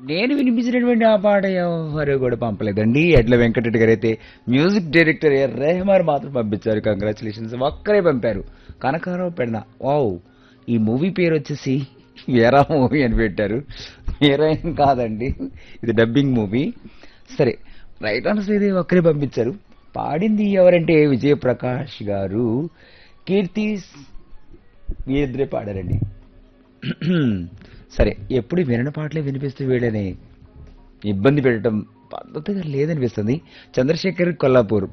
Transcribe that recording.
నేను వినిపించినటువంటి ఆ పాట ఎవరు కూడా పంపలేదండి ఎడ్ల వెంకటరెడ్డి గారు అయితే మ్యూజిక్ డైరెక్టర్ ఏ రెహమాన్ మాత్రం పంపించారు కంగ్రాచులేషన్స్ ఒక్కరే పంపారు కనకారావు పెడన వావ్ ఈ మూవీ పేరు వచ్చేసి వేరా మూవీ అని పెట్టారు వేరే ఏం కాదండి ఇది డబ్బింగ్ మూవీ సరే రైట్ ఆన్సర్ ఇది ఒక్కరే పంపించారు పాడింది ఎవరంటే విజయప్రకాష్ గారు కీర్తి వీరిద్దరే పాడారండి సరే ఎప్పుడు వినని పాటలే వినిపిస్తూ వీళ్ళని ఇబ్బంది పెట్టడం పద్ధతిగా లేదనిపిస్తుంది చంద్రశేఖర్ కొల్లాపూర్